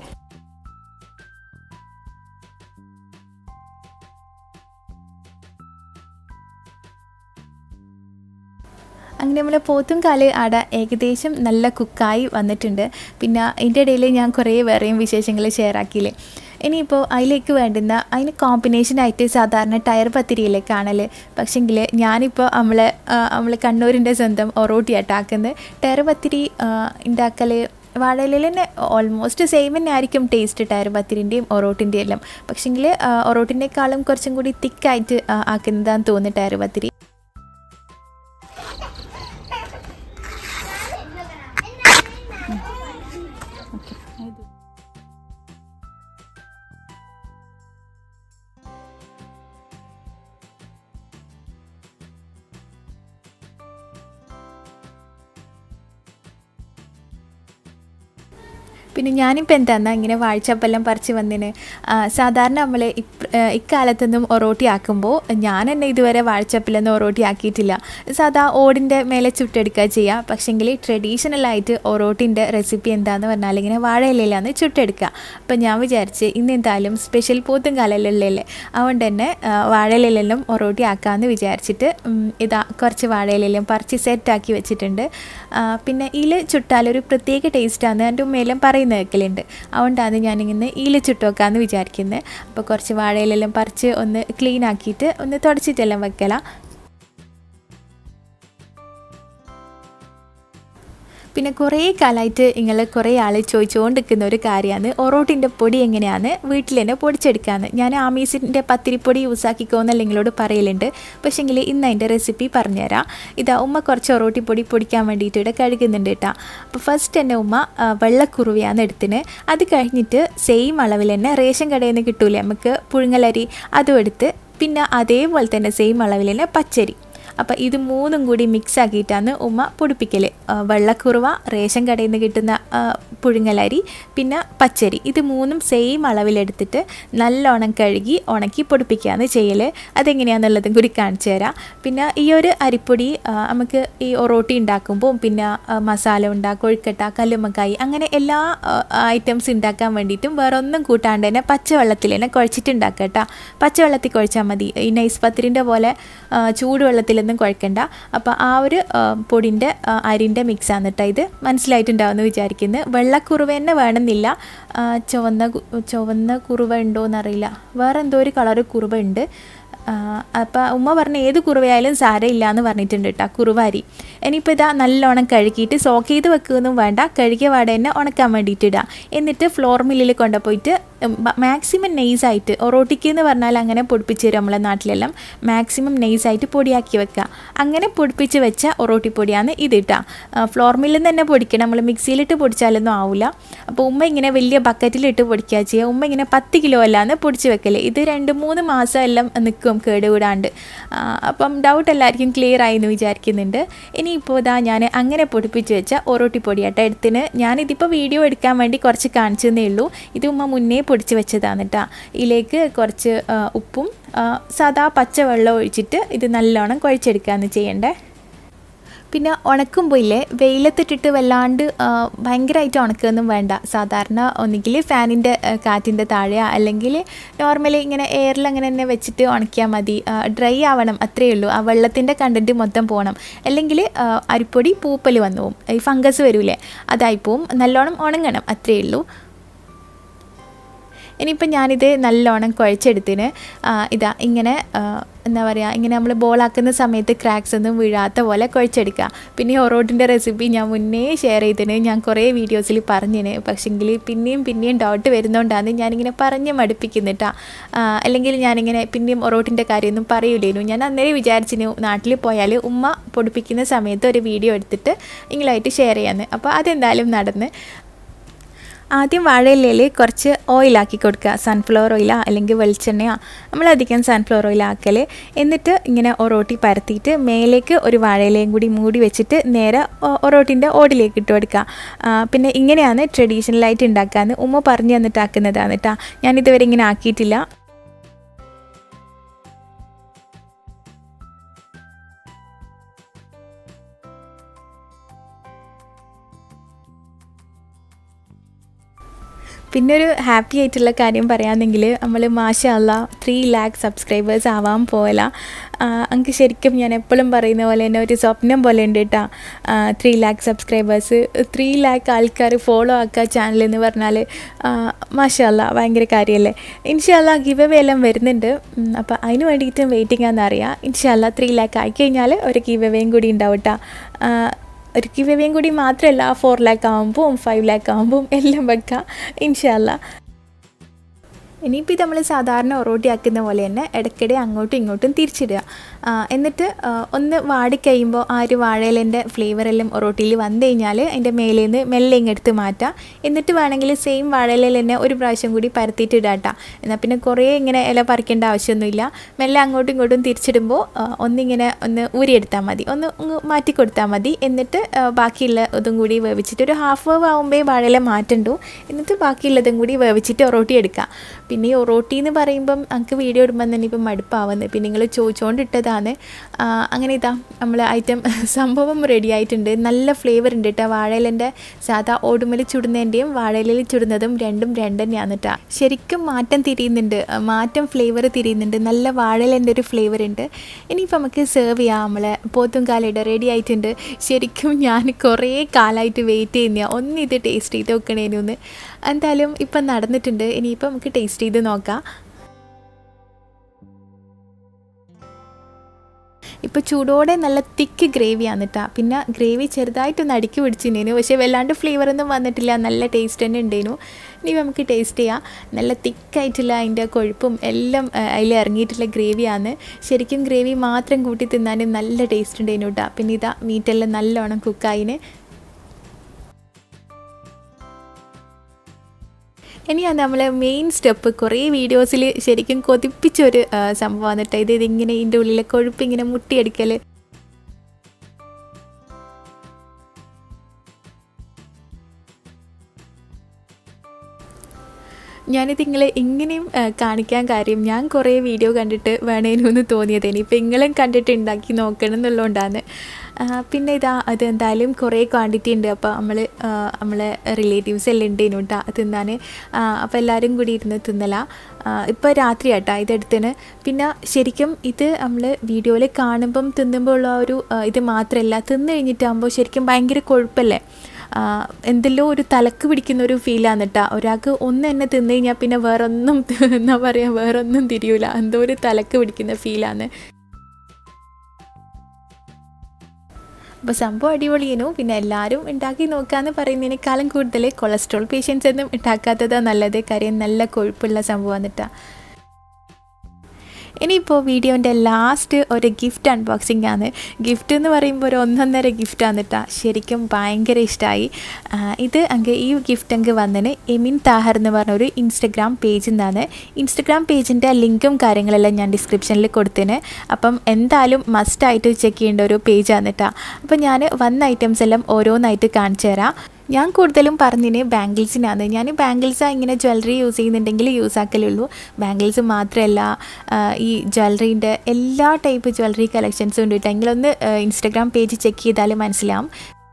അങ്ങനെ നമ്മളെ പോത്തുംകാല് ആട ഏകദേശം നല്ല കുക്കായി വന്നിട്ടുണ്ട് പിന്നെ അതിൻ്റെ ഇടയിൽ ഞാൻ കുറേ വേറെയും വിശേഷങ്ങൾ ഷെയർ ആക്കിയില്ലേ ഇനിയിപ്പോൾ അതിലേക്ക് വേണ്ടുന്ന അതിന് കോമ്പിനേഷനായിട്ട് സാധാരണ ടയർ പത്തിരിയിലെ കാണൽ പക്ഷെങ്കിൽ ഞാനിപ്പോൾ നമ്മളെ നമ്മൾ കണ്ണൂരിൻ്റെ സ്വന്തം ഒറോട്ടിയാട്ടാക്കുന്നത് ടയർ പത്തിരി ഉണ്ടാക്കൽ വാഴയിലയിൽ തന്നെ ഓൾമോസ്റ്റ് സെയിം തന്നെ ആയിരിക്കും ടേസ്റ്റ് ടയർ പത്തിരിൻ്റെയും ഒറോട്ടിൻ്റെയും എല്ലാം പക്ഷെങ്കിൽ ഒറോട്ടിൻ്റെക്കാളും കുറച്ചും കൂടി തിക്കായിട്ട് ആക്കുന്നതാന്ന് തോന്നുന്നു ടയർ പത്തിരി പിന്നെ ഞാനിപ്പോൾ എന്താന്നാ ഇങ്ങനെ വാഴച്ചപ്പെല്ലാം പറിച്ച് വന്നിന് ആ, സാധാരണ നമ്മൾ ഇക്കാലത്തൊന്നും ഒറോട്ടി ആക്കുമ്പോൾ ഞാൻ തന്നെ ഇതുവരെ വാഴച്ചപ്പിലൊന്നും ഒറോട്ടി ആക്കിയിട്ടില്ല സാധാ ഓടിൻ്റെ മേലെ ചുട്ടെടുക്കുക ചെയ്യുക പക്ഷേങ്കിൽ ട്രഡീഷണലായിട്ട് ഒറോട്ടിൻ്റെ റെസിപ്പി എന്താന്ന് പറഞ്ഞാൽ ഇങ്ങനെ വാഴയിലയിലാണ് ചുട്ടെടുക്കുക അപ്പം ഞാൻ വിചാരിച്ച് ഇന്ന് എന്തായാലും സ്പെഷ്യൽ പോത്തും കാലല്ലേ അതുകൊണ്ട് തന്നെ ആ, വാഴയിലെല്ലാം ഒറോട്ടി ആക്കാമെന്ന് വിചാരിച്ചിട്ട് ഉം, ഇതാ കുറച്ച് വാഴയിലെല്ലാം പറിച്ച് സെറ്റാക്കി വെച്ചിട്ടുണ്ട് ആ, പിന്നെ ഇതിൽ ചുട്ടാലൊരു പ്രത്യേക ടേസ്റ്റാണ് എൻ്റെ ഉമ്മയെല്ലാം പറയുന്നത് കേൾക്കലുണ്ട് അതുകൊണ്ടാണ് ഞാനിങ്ങനെ ഇതിൽ ചുട്ട് വെക്കാമെന്ന് വിചാരിക്കുന്നത് അപ്പോൾ കുറച്ച് വാഴയിലെല്ലാം പറിച്ച് ഒന്ന് ക്ലീൻ ആക്കിയിട്ട് ഒന്ന് തുടച്ചിട്ടെല്ലാം വെക്കലാം പിന്നെ കുറേ കാലമായിട്ട് നിങ്ങൾ കുറേ ആൾ ചോദിച്ചുകൊണ്ടിരിക്കുന്ന ഒരു കാര്യമാണ് ഒറോട്ടിൻ്റെ പൊടി എങ്ങനെയാണ് വീട്ടിൽ തന്നെ പൊടിച്ചെടുക്കാമെന്ന് ഞാൻ ആമീസിൻ്റെ പത്തിരിപ്പൊടി യൂസ് ആക്കിക്കോന്ന് നിങ്ങളോട് പറയലുണ്ട് പക്ഷേങ്കിൽ ഇന്ന് അതിൻ്റെ റെസിപ്പി പറഞ്ഞുതരാം ഇതാ ഉമ്മ കുറച്ച് ഒറോട്ടിപ്പൊടി പൊടിക്കാൻ വേണ്ടിയിട്ട് ഇവിടെ കഴുകുന്നുണ്ട് കേട്ടോ അപ്പോൾ ഫസ്റ്റ് തന്നെ ഉമ്മ ആ, വെള്ളക്കുറുവയാണ് എടുത്തിന് അത് കഴിഞ്ഞിട്ട് സെയിം അളവിൽ തന്നെ റേഷൻ കടയിൽ നിന്ന് കിട്ടൂലേ നമുക്ക് പുഴുങ്ങലരി അതും എടുത്ത് പിന്നെ അതേപോലെ തന്നെ സെയിം അളവിൽ തന്നെ പച്ചരി അപ്പോൾ ഇത് മൂന്നും കൂടി മിക്സ് ആക്കിയിട്ടാണ് ഉമ്മ പൊടിപ്പിക്കൽ വെള്ളക്കുറുവ റേഷൻ കടയിൽ നിന്ന് കിട്ടുന്ന ആ, പുഴുങ്ങലരി പിന്നെ പച്ചരി ഇത് മൂന്നും സെയിം അളവിലെടുത്തിട്ട് നല്ലോണം കഴുകി ഉണക്കി പൊടിപ്പിക്കുകയാണ് ചെയ്യൽ അതെങ്ങനെയാണെന്നുള്ളതും കൂടി കാണിച്ചു തരാം പിന്നെ ഈ ഒരു അരിപ്പൊടി ആ, നമുക്ക് ഈ ഒറോട്ടി ഉണ്ടാക്കുമ്പോൾ പിന്നെ ആ, മസാല ഉണ്ടാ കൊഴുക്കട്ട കല്ലുമ്മക്കായി അങ്ങനെ എല്ലാ ഐറ്റംസ് ഉണ്ടാക്കാൻ വേണ്ടിയിട്ടും വേറെ ഒന്നും കൂട്ടാണ്ട് തന്നെ പച്ചവെള്ളത്തിൽ തന്നെ കുഴച്ചിട്ട് ഉണ്ടാക്കുക കേട്ടോ പച്ചവെള്ളത്തിൽ കുഴച്ചാൽ മതി ഈ നൈസ് പത്തിരിൻ്റെ പോലെ ആ, ചൂടുവെള്ളത്തിലൊന്നും കുഴക്കണ്ട അപ്പോൾ ആ ഒരു പൊടിൻ്റെ അരിൻ്റെ മിക്സാണ് കേട്ടോ ഇത് മനസ്സിലായിട്ടുണ്ടാവുമെന്ന് വിചാരിക്കുന്നു വെള്ളക്കുറുവ തന്നെ വേണമെന്നില്ല ആ, ചുവന്ന കു- ചുവന്ന കുറുവ ഉണ്ടോയെന്നറിയില്ല വേറെ എന്തോ ഒരു കളറ് കുറുവ ഉണ്ട് അപ്പോൾ ഉമ്മ പറഞ്ഞ ഏത് കുറുവയായാലും സാരമില്ല എന്ന് പറഞ്ഞിട്ടുണ്ട് കേട്ടോ കുറുവാരി ഇനിയിപ്പോൾ ഇതാ നല്ലോണം കഴുകിയിട്ട് സോക്ക് ചെയ്ത് വെക്കുകയൊന്നും വേണ്ട കഴുകിയ വാട തന്നെ ഉണക്കാൻ വേണ്ടിയിട്ട് ഇടുക എന്നിട്ട് ഫ്ലോർ മില്ലിൽ കൊണ്ടുപോയിട്ട് മാക്സിമം നെയ്സായിട്ട് ഒറോട്ടിക്ക് എന്ന് പറഞ്ഞാൽ അങ്ങനെ പൊടിപ്പിച്ച് തരും നമ്മളെ നാട്ടിലെല്ലാം മാക്സിമം നെയ്സായിട്ട് പൊടിയാക്കി വെക്കുക അങ്ങനെ പൊടിപ്പിച്ച് വെച്ച ഒറോട്ടി പൊടിയാണ് ഇത് ഇട്ടാ ഫ്ലോർ മില്ലിൽ നിന്ന് തന്നെ പൊടിക്കണം നമ്മൾ മിക്സിയിലിട്ട് പൊടിച്ചാലൊന്നും ആവില്ല അപ്പോൾ ഉമ്മ ഇങ്ങനെ വലിയ ബക്കറ്റിലിട്ട് പൊടിക്കുക ചെയ്യുക ഉമ്മ ഇങ്ങനെ പത്ത് കിലോ അല്ലാന്ന് പൊടിച്ച് വെക്കല് ഇത് രണ്ട് മൂന്ന് മാസം എല്ലാം നിൽക്കും കേടുകൂടാണ്ട് ആ, അപ്പം ഡൗട്ട് എല്ലാവർക്കും ക്ലിയർ ആയി എന്ന് വിചാരിക്കുന്നുണ്ട് ഇനിയിപ്പോൾ ഇതാ ഞാൻ അങ്ങനെ പൊടിപ്പിച്ച് വെച്ച ഒറോട്ടി പൊടിയാട്ടോ എടുത്തിന് ഞാനിതിപ്പോൾ വീഡിയോ എടുക്കാൻ വേണ്ടി കുറച്ച് കാണിച്ചതേ ഉള്ളൂ ഇത് ഉമ്മ മുന്നേ പൊടിച്ച് വെച്ചതാണ് കേട്ടോ ഇതിലേക്ക് കുറച്ച് ആ, ഉപ്പും ആ, സാദാ പച്ചവെള്ളം ഒഴിച്ചിട്ട് ഇത് നല്ലോണം കുഴച്ചെടുക്കുകയാണ് ചെയ്യേണ്ടത് പിന്നെ ഉണക്കുമ്പോൾ ഇല്ലേ വെയിലത്തിട്ടിട്ട് വല്ലാണ്ട് ഭയങ്കരമായിട്ട് ഉണക്കുകയൊന്നും വേണ്ട സാധാരണ ഒന്നുകിൽ ഫാനിൻ്റെ കാറ്റിൻ്റെ താഴെ അല്ലെങ്കിൽ നോർമലി ഇങ്ങനെ എയറിൽ അങ്ങനെ തന്നെ വെച്ചിട്ട് ഉണക്കിയാൽ മതി ഡ്രൈ ആവണം അത്രയേ ഉള്ളൂ ആ വെള്ളത്തിൻ്റെ കണ്ടൻറ്റ് മൊത്തം പോകണം അല്ലെങ്കിൽ അരിപ്പൊടി പൂപ്പൽ വന്നു പോകും ഈ ഫംഗസ് വരൂലേ അതായിപ്പോവും നല്ലോണം ഉണങ്ങണം അത്രയേ ഉള്ളൂ ഇനിയിപ്പോൾ ഞാനിത് നല്ലോണം കുഴച്ചെടുത്തിന് ആ, ഇതാ ഇങ്ങനെ ആ, എന്താ പറയുക ഇങ്ങനെ നമ്മൾ ബോളാക്കുന്ന സമയത്ത് ക്രാക്സ് ഒന്നും വീഴാത്ത പോലെ കുഴച്ചെടുക്കുക പിന്നെ ഈ ഒറോട്ടിൻ്റെ റെസിപ്പി ഞാൻ മുന്നേ ഷെയർ ചെയ്തിന് ഞാൻ കുറേ വീഡിയോസിൽ പറഞ്ഞിന് പക്ഷെങ്കിൽ പിന്നെയും പിന്നെയും ഡൗട്ട് വരുന്നതുകൊണ്ടാണ് ഞാനിങ്ങനെ പറഞ്ഞ് മടുപ്പിക്കുന്നിട്ടാ അല്ലെങ്കിൽ ഞാനിങ്ങനെ പിന്നെയും ഒറോട്ടിൻ്റെ കാര്യമൊന്നും പറയൂലേനു ഞാൻ അന്നേരം വിചാരിച്ചിന് നാട്ടിൽ പോയാൽ ഉമ്മ പൊടിപ്പിക്കുന്ന സമയത്ത് ഒരു വീഡിയോ എടുത്തിട്ട് നിങ്ങളായിട്ട് ഷെയർ ചെയ്യാമെന്ന് അപ്പോൾ അതെന്തായാലും നടന്ന് ആദ്യം വാഴയിലയിൽ കുറച്ച് ഓയിലാക്കി കൊടുക്കുക സൺഫ്ലവർ ഓയിലാ അല്ലെങ്കിൽ വെളിച്ചെണ്ണയോ നമ്മളധികം സൺഫ്ലവർ ഓയിൽ ആക്കൽ എന്നിട്ട് ഇങ്ങനെ ഒറോട്ടി പരത്തിയിട്ട് മേലേക്ക് ഒരു വാഴയിലയും കൂടി മൂടി വെച്ചിട്ട് നേരെ ഒ- ഒറോട്ടിൻ്റെ ഓടിലേക്ക് ഇട്ട് കൊടുക്കുക ആ, പിന്നെ ഇങ്ങനെയാണ് ട്രഡീഷണലായിട്ട് ഉണ്ടാക്കാന്ന് ഉമ്മ പറഞ്ഞു തന്നിട്ട് ആക്കുന്നതാണ് കേട്ടോ ഞാനിതുവരെ ഇങ്ങനെ ആക്കിയിട്ടില്ല പിന്നെ ഒരു ഹാപ്പി ആയിട്ടുള്ള കാര്യം പറയുകയാണെങ്കിൽ നമ്മൾ മാഷല്ല ത്രീ ലാക്ക് സബ്സ്ക്രൈബേഴ്സ് ആവാൻ പോകല എനിക്ക് ശരിക്കും ഞാൻ എപ്പോഴും പറയുന്ന പോലെ തന്നെ ഒരു സ്വപ്നം പോലെ ഉണ്ട് കേട്ടോ three lakh subscribers three lakh ആൾക്കാർ ഫോളോ ആക്കുക ചാനൽ എന്ന് പറഞ്ഞാൽ മാഷല്ല ഭയങ്കര കാര്യമല്ലേ ഇൻഷാല്ല ഗിവ് അവേ എല്ലാം വരുന്നുണ്ട് അപ്പോൾ അതിന് വേണ്ടിയിട്ടും വെയിറ്റിംഗ് ആണെന്നറിയാം ഇൻഷാല്ല ത്രീ ലാക്ക് ആയിക്കഴിഞ്ഞാൽ ഒരു ഗിവ് അവേയും കൂടി ഉണ്ടാവും കേട്ടോ ഒരു ഗിവ് അവേയും കൂടി മാത്രമല്ല ഫോർ ലാക്ക് ആകുമ്പോൾ ഫൈവ് ലാക്ക് ആകുമ്പോൾ എല്ലാം വെക്കാം ഇൻഷാല്ല ഇനിയിപ്പോൾ ഇത് നമ്മൾ സാധാരണ ഒറോട്ടി ആക്കുന്ന പോലെ തന്നെ ഇടയ്ക്കിടെ അങ്ങോട്ടും ഇങ്ങോട്ടും തിരിച്ചിടുക ആ, എന്നിട്ട് ആ, ഒന്ന് വാടിക്കഴിയുമ്പോൾ ആ ഒരു വാഴയിലേൻ്റെ ഫ്ലേവറെല്ലാം ഒറോട്ടിയിൽ വന്നു കഴിഞ്ഞാൽ അതിൻ്റെ മേലെ നിന്ന് മെല്ലെ ഇങ്ങെടുത്ത് മാറ്റാം എന്നിട്ട് വേണമെങ്കിൽ സെയിം വാഴയിലയിൽ തന്നെ ഒരു പ്രാവശ്യം കൂടി പരത്തിയിട്ട് ഇടാട്ടാ എന്നാൽ പിന്നെ കുറേ ഇങ്ങനെ ഇല പറിക്കേണ്ട ആവശ്യമൊന്നുമില്ല മെല്ലെ അങ്ങോട്ടും ഇങ്ങോട്ടും തിരിച്ചിടുമ്പോൾ ആ, ഒന്നിങ്ങനെ ഒന്ന് ഊരിയെടുത്താൽ മതി ഒന്ന് ഒന്ന് മാറ്റി കൊടുത്താൽ മതി എന്നിട്ട് ആ, ബാക്കിയുള്ള ഇതും കൂടി വേവിച്ചിട്ട് ഒരു ഹാഫ് വേവ് ആകുമ്പോൾ വാഴയില മാറ്റണ്ടു എന്നിട്ട് ബാക്കിയുള്ളതും കൂടി വേവിച്ചിട്ട് ഒറോട്ടി എടുക്കാം പിന്നെ ഈ ഒറോട്ടി എന്ന് പറയുമ്പം നമുക്ക് വീഡിയോ ഇടുമ്പോൾ തന്നെ ഇപ്പം മടുപ്പാവുന്നത് പിന്നെ നിങ്ങൾ ചോദിച്ചുകൊണ്ടിട്ടതാണ് ആ, അങ്ങനെ ഇതാ നമ്മൾ ഐറ്റം സംഭവം റെഡി ആയിട്ടുണ്ട് നല്ല ഫ്ലേവർ ഉണ്ട് കേട്ടോ വാഴയിലൻ്റെ സാധാ ഓടുമലി ചുടുന്നതിൻ്റെയും വാഴയിലയിൽ ചുടുന്നതും രണ്ടും രണ്ട് തന്നെയാണ് കേട്ടോ ശരിക്കും മാറ്റം തിരിയുന്നുണ്ട് ആ, മാറ്റം ഫ്ലേവർ തിരിയുന്നുണ്ട് നല്ല വാഴയിലൻ്റെ ഒരു ഫ്ലേവർ ഉണ്ട് ഇനിയിപ്പോൾ നമുക്ക് സെർവ് ചെയ്യാം നമ്മളെ പോത്തും കാലയുടെ റെഡി ആയിട്ടുണ്ട് ശരിക്കും ഞാൻ കുറേ കാലമായിട്ട് വെയിറ്റ് ചെയ്യുന്ന ഒന്ന് ഇത് ടേസ്റ്റ് ചെയ്ത് നോക്കണേനൊന്ന് എന്തായാലും ഇപ്പം നടന്നിട്ടുണ്ട് ഇനിയിപ്പോൾ നമുക്ക് ടേസ്റ്റ് ചെയ്ത് നോക്കാം ഇപ്പോൾ ചൂടോടെ നല്ല തിക്ക് ഗ്രേവിയാണ് കേട്ടോ പിന്നെ ഗ്രേവി ചെറുതായിട്ടൊന്ന് അടുക്കി പിടിച്ചിരുന്നു പക്ഷേ വല്ലാണ്ട് ഫ്ലേവറൊന്നും വന്നിട്ടില്ല നല്ല ടേസ്റ്റ് തന്നെ ഉണ്ടായിരുന്നു ഇനി നമുക്ക് ടേസ്റ്റ് ചെയ്യാം നല്ല തിക്കായിട്ടുള്ള അതിൻ്റെ കൊഴുപ്പും എല്ലാം ആ, അതിൽ ഇറങ്ങിയിട്ടുള്ള ഗ്രേവിയാണ് ശരിക്കും ഗ്രേവി മാത്രം കൂട്ടി തിന്നാനും നല്ല ടേസ്റ്റ് ഉണ്ടായിരുന്നു കേട്ടോ പിന്നെ ഇതാ മീറ്റെല്ലാം നല്ലോണം കുക്കായിന് ഇനിയാണ് നമ്മളെ മെയിൻ സ്റ്റെപ്പ് കുറേ വീഡിയോസിൽ ശരിക്കും കൊതിപ്പിച്ചൊരു ആ, സംഭവമാണ് കേട്ടോ ഇത് ഇതിങ്ങനെ ഇതിൻ്റെ ഉള്ളിലെ കൊഴുപ്പ് ഇങ്ങനെ മുട്ടിയെടുക്കൽ ഞാനിത് നിങ്ങളെ ഇങ്ങനെയും ആ, കാണിക്കാൻ കാര്യം ഞാൻ കുറേ വീഡിയോ കണ്ടിട്ട് വേണേനു തോന്നിയത് ഇനിയിപ്പോൾ നിങ്ങളും കണ്ടിട്ട് ഉണ്ടാക്കി നോക്കണം എന്നുള്ളതുകൊണ്ടാണ് ആ, പിന്നെ ഇതാ അത് എന്തായാലും കുറേ ക്വാണ്ടിറ്റി ഉണ്ട് അപ്പോൾ നമ്മൾ നമ്മളെ റിലേറ്റീവ്സ് എല്ലാം ഉണ്ടേനു കേട്ടോ തിന്നാൻ അപ്പോൾ എല്ലാവരും കൂടി ഇരുന്ന് തിന്നല ഇപ്പോൾ രാത്രി ആട്ടാ ഇതെടുത്തിന് പിന്നെ ശരിക്കും ഇത് നമ്മൾ വീഡിയോയിൽ കാണുമ്പം തിന്നുമ്പോൾ ഉള്ള ആ ഒരു ആ, ഇത് മാത്രമല്ല തിന്നു കഴിഞ്ഞിട്ടാകുമ്പോൾ ശരിക്കും ഭയങ്കര കൊഴുപ്പല്ലേ ആ, എന്തെല്ലോ ഒരു തലക്ക് പിടിക്കുന്ന ഒരു ഫീലാണ് കേട്ടോ ഒരാൾക്ക് ഒന്ന് തന്നെ തിന്നു കഴിഞ്ഞാൽ പിന്നെ വേറൊന്നും എന്താ പറയുക വേറൊന്നും തിരിയൂല എന്തോ ഒരു തലക്ക് പിടിക്കുന്ന ഫീലാണ് അപ്പോൾ സംഭവം അടിപൊളിയേനു പിന്നെ എല്ലാവരും ഉണ്ടാക്കി നോക്കാമെന്ന് പറയുന്നതിനേക്കാളും കൂടുതൽ കൊളസ്ട്രോൾ പേഷ്യൻസ് ഒന്നും ഉണ്ടാക്കാത്തതാണ് നല്ലത് കാര്യം നല്ല കൊഴുപ്പുള്ള സംഭവമാണ് കേട്ടോ ഇനിയിപ്പോൾ വീഡിയോൻ്റെ ലാസ്റ്റ് ഒരു ഗിഫ്റ്റ് അൺബോക്സിംഗ് ആണ് ഗിഫ്റ്റ് എന്ന് പറയുമ്പോൾ ഒരു ഒന്നൊന്നര ഗിഫ്റ്റാണ് കേട്ടോ ശരിക്കും ഭയങ്കര ഇഷ്ടമായി ഇത് അങ്ങ് ഈ ഗിഫ്റ്റ് അങ്ങ് വന്നതിന് എമിൻ താഹർ എന്ന് പറഞ്ഞ ഒരു ഇൻസ്റ്റഗ്രാം പേജിൽ നിന്നാണ് ഇൻസ്റ്റഗ്രാം പേജിൻ്റെ ലിങ്കും കാര്യങ്ങളെല്ലാം ഞാൻ ഡിസ്ക്രിപ്ഷനിൽ കൊടുത്തിന് അപ്പം എന്തായാലും മസ്റ്റായിട്ട് ചെക്ക് ചെയ്യേണ്ട ഒരു പേജാണ് കേട്ടോ അപ്പം ഞാൻ വന്ന ഐറ്റംസ് എല്ലാം ഓരോന്നായിട്ട് കാണിച്ചു തരാം ഞാൻ കൂടുതലും പറഞ്ഞിന് ബാംഗിൾസിനാണ് ഞാൻ ബാംഗിൾസാണ് ഇങ്ങനെ ജ്വല്ലറി യൂസ് ചെയ്യുന്നുണ്ടെങ്കിൽ യൂസ് ആക്കലുള്ളൂ ബാംഗിൾസ് മാത്രമല്ല ആ, ഈ ജ്വല്ലറീൻ്റെ എല്ലാ ടൈപ്പ് ജ്വല്ലറി കളക്ഷൻസും ഉണ്ട് കേട്ടോ എങ്കിലൊന്ന് ഇൻസ്റ്റഗ്രാം പേജ് ചെക്ക് ചെയ്താൽ മനസ്സിലാവും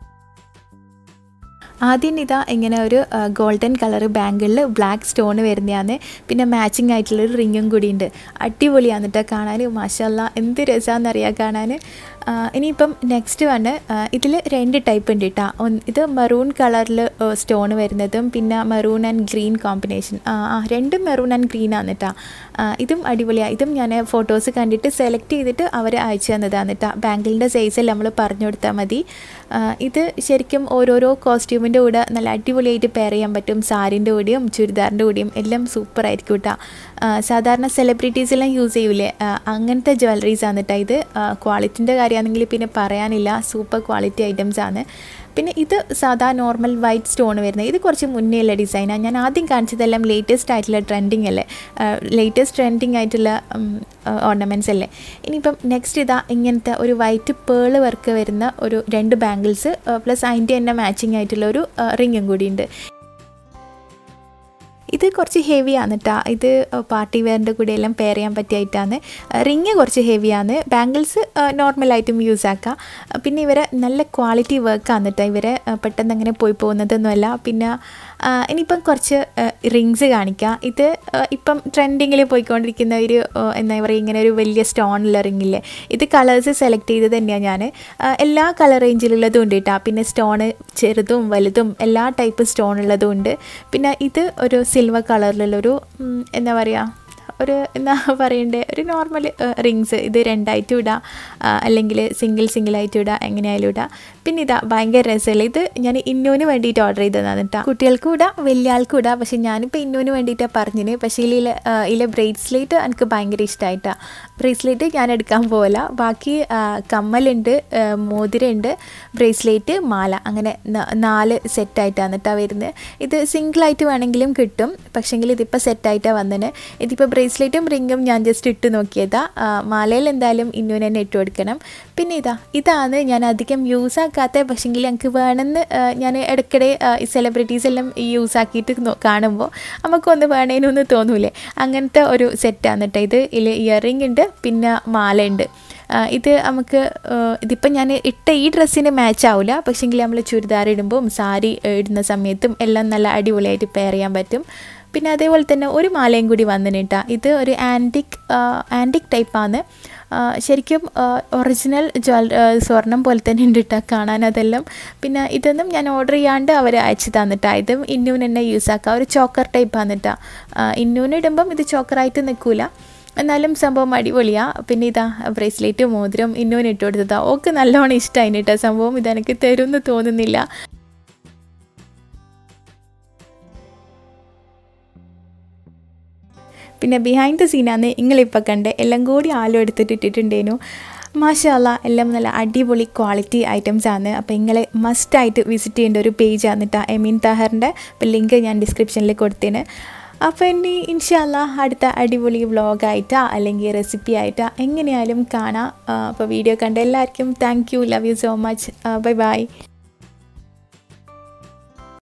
ആദ്യം ഇതാ ഇങ്ങനെ ഒരു ഗോൾഡൻ കളർ ബാങ്കിളിൽ ബ്ലാക്ക് സ്റ്റോൺ വരുന്നതാണ് പിന്നെ മാച്ചിങ് ആയിട്ടുള്ളൊരു റിങ്ങും കൂടി ഉണ്ട് അടിപൊളിയാണ് കേട്ടോ കാണാൻ മാഷല്ല എന്ത് രസമാണെന്നറിയാം കാണാൻ ആ, ഇനിയിപ്പം നെക്സ്റ്റ് വണ് ഇതിൽ രണ്ട് ടൈപ്പ് ഉണ്ട് കേട്ടോ ഒന്ന് ഇത് മെറൂൺ കളറിൽ സ്റ്റോൺ വരുന്നതും പിന്നെ മെറൂൺ ആൻഡ് ഗ്രീൻ കോമ്പിനേഷൻ ആ ആ, രണ്ടും മെറൂൺ ആൻഡ് ഗ്രീൻ ആണ് കേട്ടോ ആ, ഇതും അടിപൊളിയാണ് ഇതും ഞാൻ ഫോട്ടോസ് കണ്ടിട്ട് സെലക്ട് ചെയ്തിട്ട് അവർ അയച്ചു തന്നതാണ് കേട്ടോ ബാങ്കിളിൻ്റെ സൈസിൽ നമ്മൾ പറഞ്ഞു കൊടുത്താൽ മതി ആ, ഇത് ശരിക്കും ഓരോരോ കോസ്റ്റ്യൂമിൻ്റെ കൂടെ നല്ല അടിപൊളിയായിട്ട് പെയർ ചെയ്യാൻ പറ്റും സാരിൻ്റെ കൂടെയും ചുരിദാറിൻ്റെ കൂടെയും എല്ലാം സൂപ്പർ ആയിരിക്കും കേട്ടോ സാധാരണ സെലിബ്രിറ്റീസ് എല്ലാം യൂസ് ചെയ്യൂലേ ആ, അങ്ങനത്തെ ജ്വല്ലറീസ് ആണ് കേട്ടോ ഇത് ക്വാളിറ്റിൻ്റെ കാര്യമാണെങ്കിൽ പിന്നെ പറയാനില്ല സൂപ്പർ ക്വാളിറ്റി ഐറ്റംസ് ആണ് പിന്നെ ഇത് സാധാ നോർമൽ വൈറ്റ് സ്റ്റോൺ വരുന്നത് ഇത് കുറച്ച് മുന്നേ ഉള്ള ഡിസൈനാണ് ഞാൻ ആദ്യം കാണിച്ചതെല്ലാം ലേറ്റസ്റ്റ് ആയിട്ടുള്ള ട്രെൻഡിങ് അല്ലേ ലേറ്റസ്റ്റ് ട്രെൻഡിങ് ആയിട്ടുള്ള ഓർണമെൻറ്റ്സ് അല്ലേ ഇനിയിപ്പം നെക്സ്റ്റ് ഇതാ ഇങ്ങനത്തെ ഒരു വൈറ്റ് പേള് വർക്ക് വരുന്ന ഒരു രണ്ട് ബാംഗിൾസ് പ്ലസ് അതിൻ്റെ തന്നെ മാച്ചിങ് ആയിട്ടുള്ള ഒരു റിങ്ങും കൂടിയുണ്ട് ഇത് കുറച്ച് ഹെവിയാണ് കേട്ടോ ഇത് പാർട്ടി വെയറിൻ്റെ കൂടെ എല്ലാം പെയർ ചെയ്യാൻ പറ്റിയായിട്ടാണ് റിങ് കുറച്ച് ഹെവിയാണ് ബാംഗിൾസ് നോർമലായിട്ടും യൂസ് ആക്കാം പിന്നെ ഇവരെ നല്ല ക്വാളിറ്റി വർക്കാണ് കേട്ടോ ഇവരെ പെട്ടെന്ന് അങ്ങനെ പോയി പോകുന്നതൊന്നുമല്ല പിന്നെ ആ, ഇനിയിപ്പം കുറച്ച് റിങ്സ് കാണിക്കാം ഇത് ആ, ഇപ്പം ട്രെൻഡിങ്ങിൽ പോയിക്കൊണ്ടിരിക്കുന്ന ഒരു ആ, എന്താ പറയുക ഇങ്ങനെ ഒരു വലിയ സ്റ്റോണുള്ള റിങ്ങില്ലേ ഇത് കളേഴ്സ് സെലക്ട് ചെയ്ത് തന്നെയാണ് ഞാൻ എല്ലാ കളർ റേഞ്ചിലുള്ളതും ഉണ്ട് കേട്ടോ പിന്നെ സ്റ്റോണ് ചെറുതും വലുതും എല്ലാ ടൈപ്പ് സ്റ്റോൺ ഉള്ളതും ഉണ്ട് പിന്നെ ഇത് ഒരു സിൽവർ കളറിലുള്ളൊരു ഉം, എന്താ പറയുക ഒരു എന്താ പറയണ്ടേ ഒരു നോർമൽ റിങ്സ് ഇത് രണ്ടായിട്ടും ഇടാം ആ, അല്ലെങ്കിൽ സിംഗിൾ സിംഗിളായിട്ടും ഇടാം എങ്ങനെയായാലും ഇടാം പിന്നെ ഇതാ ഭയങ്കര രസമല്ല ഇത് ഞാൻ ഇന്നൂന് വേണ്ടിയിട്ട് ഓർഡർ ചെയ്തതാണ് കേട്ടോ കുട്ടികൾക്കും ഇടാം വലിയ ആൾക്കും ഇടാം പക്ഷേ ഞാനിപ്പോൾ ഇന്നൂന് വേണ്ടിയിട്ടാണ് പറഞ്ഞിന് പക്ഷേ ഇതിൽ ഇതിലെ ബ്രേസ്ലെറ്റ് എനിക്ക് ഭയങ്കര ഇഷ്ടമായിട്ടാണ് ബ്രേസ്ലെറ്റ് ഞാൻ എടുക്കാൻ പോകില്ല ബാക്കി ആ, കമ്മലുണ്ട് ആ, മോതിരമുണ്ട് ബ്രേസ്ലെറ്റ് മാല അങ്ങനെ ന- നാല് സെറ്റായിട്ടാണ് കേട്ടോ വരുന്നത് ഇത് സിംഗിളായിട്ട് വേണമെങ്കിലും കിട്ടും പക്ഷേങ്കിൽ ഇതിപ്പോൾ സെറ്റായിട്ടാണ് വന്നത് ഇതിപ്പോൾ ബ്രേസ്ലെറ്റും റിങ്ങും ഞാൻ ജസ്റ്റ് ഇട്ട് നോക്കിയതാ ആ, മാലയിൽ എന്തായാലും ഇന്നൂന് തന്നെ ഇട്ട് കൊടുക്കണം പിന്നെ ഇതാ ഇതാണ് ഞാൻ അധികം യൂസ് ആക്കാത്ത പക്ഷേങ്കിൽ എനിക്ക് വേണമെന്ന് ആ, ഞാൻ ഇടയ്ക്കിടെ ആ, ഈ സെലിബ്രിറ്റീസ് എല്ലാം യൂസ് ആക്കിയിട്ട് നോ- കാണുമ്പോൾ നമുക്കൊന്ന് വേണേനൊന്ന് തോന്നൂലേ അങ്ങനത്തെ ഒരു സെറ്റാണ് കേട്ടോ ഇത് ഇതിൽ ഇയറിംഗ് ഉണ്ട് പിന്നെ മാല ഉണ്ട് ആ, ഇത് നമുക്ക് ആ, ഇതിപ്പോൾ ഞാൻ ഇട്ട ഈ ഡ്രസ്സിന് മാച്ച് ആവില്ല പക്ഷേങ്കിൽ നമ്മൾ ചുരിദാർ ഇടുമ്പം സാരി ഇടുന്ന സമയത്തും എല്ലാം നല്ല അടിപൊളിയായിട്ട് പെയർ ചെയ്യാൻ പറ്റും പിന്നെ അതേപോലെ തന്നെ ഒരു മാലയും കൂടി വന്നിന് കേട്ടോ ഇത് ഒരു ആൻറ്റിക് ആൻറ്റിക് ടൈപ്പാണ് ശരിക്കും ഒറിജിനൽ ജ്വൽ സ്വർണം പോലെ തന്നെ ഉണ്ട് കേട്ടോ കാണാൻ അതെല്ലാം പിന്നെ ഇതൊന്നും ഞാൻ ഓർഡർ ചെയ്യാണ്ട് അവർ അയച്ചു തന്നിട്ടാ ഇതും ഇന്നൂന് തന്നെ യൂസ് ആക്കാം ഒരു ചോക്കർ ടൈപ്പാണ് കേട്ടോ ഇന്നൂന് ഇടുമ്പം ഇത് ചോക്കറായിട്ട് നിൽക്കില്ല എന്നാലും സംഭവം അടിപൊളിയാണ് പിന്നെ ഇതാ ബ്രേസ്ലെറ്റ് മോതിരം ഇന്നൂന് ഇട്ട് കൊടുത്തതാ ഓക്ക് നല്ലോണം ഇഷ്ടമായി കേട്ടോ സംഭവം ഇതെനിക്ക് തരുമെന്ന് തോന്നുന്നില്ല പിന്നെ ബിഹൈൻഡ് ദ സീനാന്ന് നിങ്ങളിപ്പോൾ കണ്ട് എല്ലാം കൂടി ആലോ എടുത്തിട്ട് ഇട്ടിട്ടുണ്ടേനു മാഷാല്ല എല്ലാം നല്ല അടിപൊളി ക്വാളിറ്റി ഐറ്റംസ് ആണ് അപ്പോൾ നിങ്ങൾ മസ്റ്റായിട്ട് വിസിറ്റ് ചെയ്യേണ്ട ഒരു പേജ് ആണ് കേട്ടോ എമീൻ താഹറിൻ്റെ അപ്പോൾ ലിങ്ക് ഞാൻ ഡിസ്ക്രിപ്ഷനിൽ കൊടുത്തേന് അപ്പോൾ ഇനി ഇൻഷാല്ല അടുത്ത അടിപൊളി വ്ളോഗായിട്ടാ അല്ലെങ്കിൽ റെസിപ്പി ആയിട്ടാ എങ്ങനെയായാലും കാണാം അപ്പോൾ വീഡിയോ കണ്ട എല്ലാവർക്കും thank you love you so much bye by